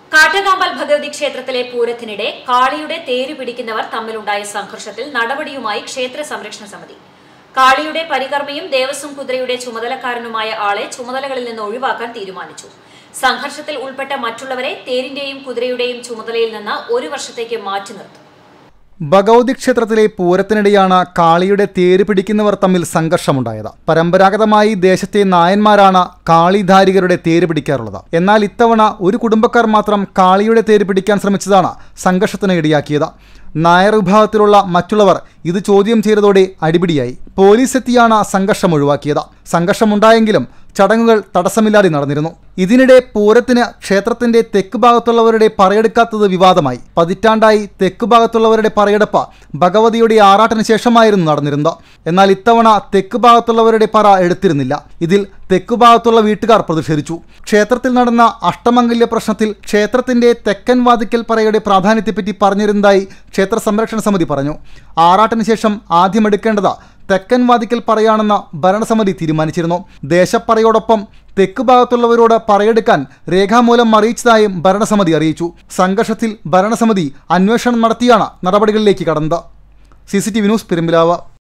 കാട്ടകാമ്പൽ ഭഗവതി ക്ഷേത്രത്തിലെ പൂരത്തിനിടെ കാളിയുടെ തേര് പിടിക്കുന്നവർ തമ്മിലുണ്ടായ സംഘർഷത്തിൽ നടപടിയുമായി ക്ഷേത്ര സംരക്ഷണ സമിതി കാളിയുടെ പരികർമ്മിയും ദേവസ്വം കുതിരയുടെ ചുമതലക്കാരനുമായ ആളെ ചുമതലകളിൽ നിന്ന് ഒഴിവാക്കാൻ തീരുമാനിച്ചു സംഘർഷത്തിൽ ഉൾപ്പെട്ട മറ്റുള്ളവരെ തേരിന്റെയും കുതിരയുടെയും ചുമതലയിൽ നിന്ന് ഒരു വർഷത്തേക്ക് മാറ്റി നിർത്തും ഭഗവതി ക്ഷേത്രത്തിലെ പൂരത്തിനിടെയാണ് കാളിയുടെ തേര് പിടിക്കുന്നവർ തമ്മിൽ സംഘർഷമുണ്ടായത് പരമ്പരാഗതമായി ദേശത്തെ നായന്മാരാണ് കാളിധാരികരുടെ തേര് പിടിക്കാറുള്ളത് എന്നാൽ ഇത്തവണ ഒരു കുടുംബക്കാർ മാത്രം കാളിയുടെ തേര് പിടിക്കാൻ ശ്രമിച്ചതാണ് സംഘർഷത്തിന് ഇടയാക്കിയത് നായർ വിഭാഗത്തിലുള്ള മറ്റുള്ളവർ ഇത് ചോദ്യം ചെയ്തതോടെ അടിപിടിയായി പോലീസ് എത്തിയാണ് സംഘർഷം ഒഴിവാക്കിയത് സംഘർഷമുണ്ടായെങ്കിലും ചടങ്ങുകൾ തടസ്സമില്ലാതെ നടന്നിരുന്നു ഇതിനിടെ പൂരത്തിന് ക്ഷേത്രത്തിന്റെ തെക്ക് ഭാഗത്തുള്ളവരുടെ പറയെടുക്കാത്തത് വിവാദമായി പതിറ്റാണ്ടായി തെക്ക് ഭാഗത്തുള്ളവരുടെ പറയെടുപ്പ് ഭഗവതിയുടെ ആറാട്ടിന് ശേഷമായിരുന്നു നടന്നിരുന്നത് എന്നാൽ ഇത്തവണ തെക്ക് ഭാഗത്തുള്ളവരുടെ പറ എടുത്തിരുന്നില്ല ഇതിൽ തെക്ക് ഭാഗത്തുള്ള വീട്ടുകാർ പ്രതിഷേധിച്ചു ക്ഷേത്രത്തിൽ നടന്ന അഷ്ടമംഗല്യ പ്രശ്നത്തിൽ ക്ഷേത്രത്തിന്റെ തെക്കൻ വാതിക്കൽ പറയുടെ പ്രാധാന്യത്തെപ്പറ്റി പറഞ്ഞിരുന്നതായി ക്ഷേത്ര സംരക്ഷണ സമിതി പറഞ്ഞു ആറാട്ടിന് ശേഷം ആദ്യം എടുക്കേണ്ടത് തെക്കൻ വാതിക്കൽ പറയാണെന്ന് ഭരണസമിതി തീരുമാനിച്ചിരുന്നു ദേശപ്പറയോടൊപ്പം തെക്ക് ഭാഗത്തുള്ളവരോട് പറയെടുക്കാൻ രേഖാമൂലം അറിയിച്ചതായും ഭരണസമിതി അറിയിച്ചു സംഘർഷത്തിൽ ഭരണസമിതി അന്വേഷണം നടത്തിയാണ് നടപടികളിലേക്ക് കടന്നത് C C T V news Perumpilavu